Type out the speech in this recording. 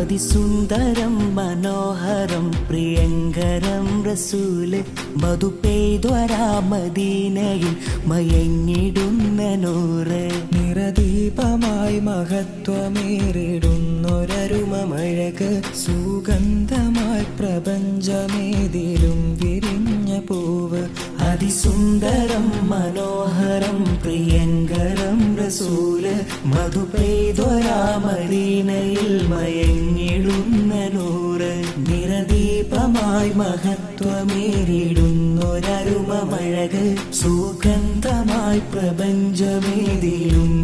അതിസുന്ദരം മനോഹരം പ്രിയങ്കരം റസൂല് മധു പെയ്തൊരാമദീനയിൽ മയങ്ങിടുന്ന നൂറ് നിറദീപമായി മഹത്വമേറിടുന്നൊരരുമഴക് സുഗന്ധമായി പ്രപഞ്ചമേതിലും വിരിഞ്ഞ പൂവ് അതിസുന്ദരം മനോഹരം പ്രിയങ്കരം റസൂല് മധു പെയ്തൊരാമദീനയിൽ മയങ്ങിടുന്ന നൂറ് നിറദീപമായി മഹത്വമേറിടുന്നൊരരുമഴക് സുഗന്ധമായി പ്രപഞ്ചമേതിലും